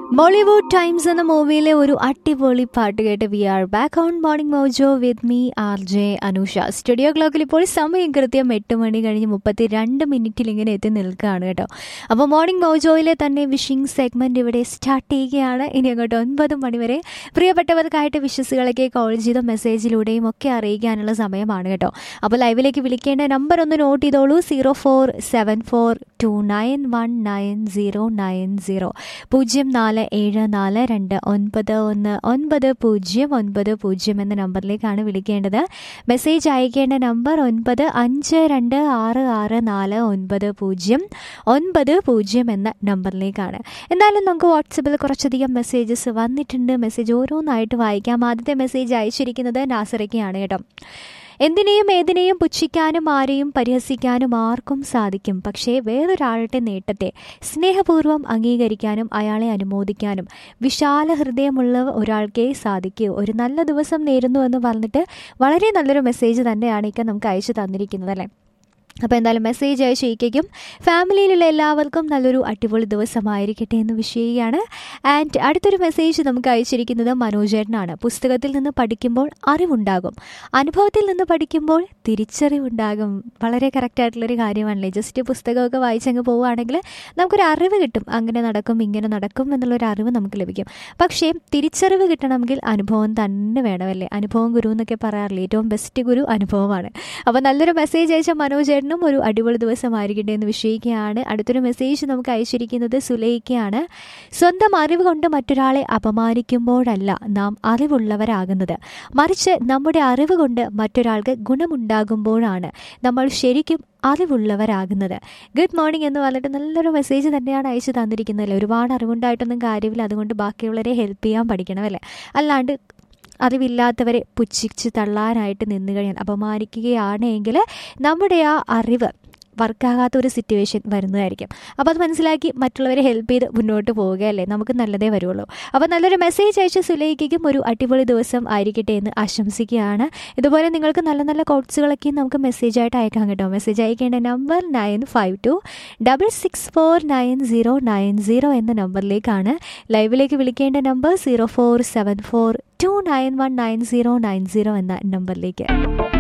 Bollywood times എന്ന മൂവിയിലെ ഒരു അടിപൊളി പാട്ട് കേട്ട് we are back on morning mojo with me R J Anusha studio ക്ലോക്കിൽ ഇപ്പോൾ സമയം കൃത്യം എട്ട് മണി കഴിഞ്ഞ് മുപ്പത്തി രണ്ട് മിനിറ്റിൽ ഇങ്ങനെ എത്തി നിൽക്കുകയാണ് കേട്ടോ അപ്പോൾ മോർണിംഗ് മോജോയിലെ തന്നെ വിഷിംഗ് സെഗ്മെന്റ് ഇവിടെ സ്റ്റാർട്ട് ചെയ്യുകയാണ് ഇനി അങ്ങോട്ട് ഒൻപത് മണി വരെ പ്രിയപ്പെട്ടവർക്കായിട്ട് വിശ്വസുകളൊക്കെ കോൾ ചെയ്ത മെസ്സേജിലൂടെയും ഒക്കെ അറിയിക്കാനുള്ള സമയമാണ് കേട്ടോ അപ്പോൾ ലൈവിലേക്ക് വിളിക്കേണ്ട നമ്പർ ഒന്ന് നോട്ട് ചെയ്തോളൂ zero four seven four two nine one nine zero nine zero പൂജ്യം നാല് ഏഴ് നാല് രണ്ട് ഒൻപത് ഒന്ന് ഒൻപത് പൂജ്യം ഒൻപത് പൂജ്യം എന്ന നമ്പറിലേക്കാണ് വിളിക്കേണ്ടത് മെസ്സേജ് അയക്കേണ്ട നമ്പർ ഒൻപത് അഞ്ച് രണ്ട് ആറ് ആറ് നാല് ഒൻപത് പൂജ്യം ഒൻപത് പൂജ്യം എന്ന നമ്പറിലേക്കാണ് എന്തായാലും നമുക്ക് വാട്സപ്പിൽ കുറച്ചധികം മെസ്സേജസ് വന്നിട്ടുണ്ട് മെസ്സേജ് ഓരോന്നായിട്ട് വായിക്കാം ആദ്യത്തെ മെസ്സേജ് അയച്ചിരിക്കുന്നത് നാസറയ്ക്കാണ് കേട്ടോ എന്തിനേയും ഏതിനേയും പുച്ഛിക്കാനും ആരെയും പരിഹസിക്കാനും ആർക്കും സാധിക്കും പക്ഷേ വേറൊരാളുടെ നേട്ടത്തെ സ്നേഹപൂർവ്വം അംഗീകരിക്കാനും അയാളെ അനുമോദിക്കാനും വിശാല ഹൃദയമുള്ള ഒരാൾക്കേ സാധിക്കൂ ഒരു നല്ല ദിവസം നേരുന്നു എന്ന് പറഞ്ഞിട്ട് വളരെ നല്ലൊരു മെസ്സേജ് തന്നെയാണ് ഇക്ക നമുക്ക് അയച്ചു തന്നിരിക്കുന്നത് അല്ലേ അപ്പോൾ എന്തായാലും മെസ്സേജ് അയച്ചിരിക്കും ഫാമിലിയിലുള്ള എല്ലാവർക്കും നല്ലൊരു അടിപൊളി ദിവസമായിരിക്കട്ടെ എന്ന് വിഷയുകയാണ് ആൻഡ് അടുത്തൊരു മെസ്സേജ് നമുക്ക് അയച്ചിരിക്കുന്നത് മനോജേട്ടനാണ് പുസ്തകത്തിൽ നിന്ന് പഠിക്കുമ്പോൾ അറിവുണ്ടാകും അനുഭവത്തിൽ നിന്ന് പഠിക്കുമ്പോൾ തിരിച്ചറിവുണ്ടാകും വളരെ കറക്റ്റായിട്ടുള്ളൊരു കാര്യമാണല്ലേ ജസ്റ്റ് പുസ്തകമൊക്കെ വായിച്ചങ്ങ് പോവുകയാണെങ്കിൽ നമുക്കൊരു അറിവ് കിട്ടും അങ്ങനെ നടക്കും ഇങ്ങനെ നടക്കും എന്നുള്ളൊരു അറിവ് നമുക്ക് ലഭിക്കും പക്ഷേ തിരിച്ചറിവ് കിട്ടണമെങ്കിൽ അനുഭവം തന്നെ വേണമല്ലേ അനുഭവം ഗുരു എന്നൊക്കെ പറയാറില്ലേ ഏറ്റവും ബെസ്റ്റ് ഗുരു അനുഭവമാണ് അപ്പോൾ നല്ലൊരു മെസ്സേജ് അയച്ച മനോജേട്ടനും ഒരു അടിപൊളി ദിവസമായിരിക്കട്ടെ എന്ന് വിഷയിക്കുകയാണ് അടുത്തൊരു മെസ്സേജ് നമുക്ക് അയച്ചിരിക്കുന്നത് സുലൈക്കയാണ് സ്വന്തം അറിവ് കൊണ്ട് മറ്റൊരാളെ അപമാനിക്കുമ്പോഴല്ല നാം അറിവുള്ളവരാകുന്നത് മറിച്ച് നമ്മുടെ അറിവ് കൊണ്ട് മറ്റൊരാൾക്ക് ഗുണമുണ്ടാകുമ്പോഴാണ് നമ്മൾ ശരിക്കും അറിവുള്ളവരാകുന്നത് ഗുഡ് മോർണിംഗ് എന്ന് പറഞ്ഞിട്ട് നല്ലൊരു മെസ്സേജ് തന്നെയാണ് അയച്ചു തന്നിരിക്കുന്നത് ഒരുപാട് അറിവുണ്ടായിട്ടൊന്നും കാര്യമില്ല അതുകൊണ്ട് ബാക്കിയുള്ളവരെ ഹെൽപ്പ് ചെയ്യാൻ പഠിക്കണമല്ലേ അല്ലാണ്ട് അറിവില്ലാത്തവരെ പുച്ഛിച്ച് തള്ളാനായിട്ട് നിന്ന് കഴിയാൻ അപമാനിക്കുകയാണെങ്കിൽ നമ്മുടെ ആ അറിവ് വർക്കാകാത്ത ഒരു സിറ്റുവേഷൻ വരുന്നതായിരിക്കും അപ്പോൾ അത് മനസ്സിലാക്കി മറ്റുള്ളവരെ ഹെൽപ്പ് ചെയ്ത് മുന്നോട്ട് പോവുകയല്ലേ നമുക്ക് നല്ലതേ വരുള്ളൂ അപ്പോൾ നല്ലൊരു മെസ്സേജ് അയച്ച സുലൈക്കും ഒരു അടിപൊളി ദിവസം ആയിരിക്കട്ടെ എന്ന് ആശംസിക്കുകയാണ് ഇതുപോലെ നിങ്ങൾക്ക് നല്ല നല്ല കോട്സുകളൊക്കെ നമുക്ക് മെസ്സേജായിട്ട് അയക്കാം കേട്ടോ മെസ്സേജ് അയക്കേണ്ട number nine five two double six four nine zero nine zero എന്ന നമ്പറിലേക്കാണ് ലൈവിലേക്ക് വിളിക്കേണ്ട number zero four seven four two nine one nine zero nine zero എന്ന നമ്പറിലേക്ക്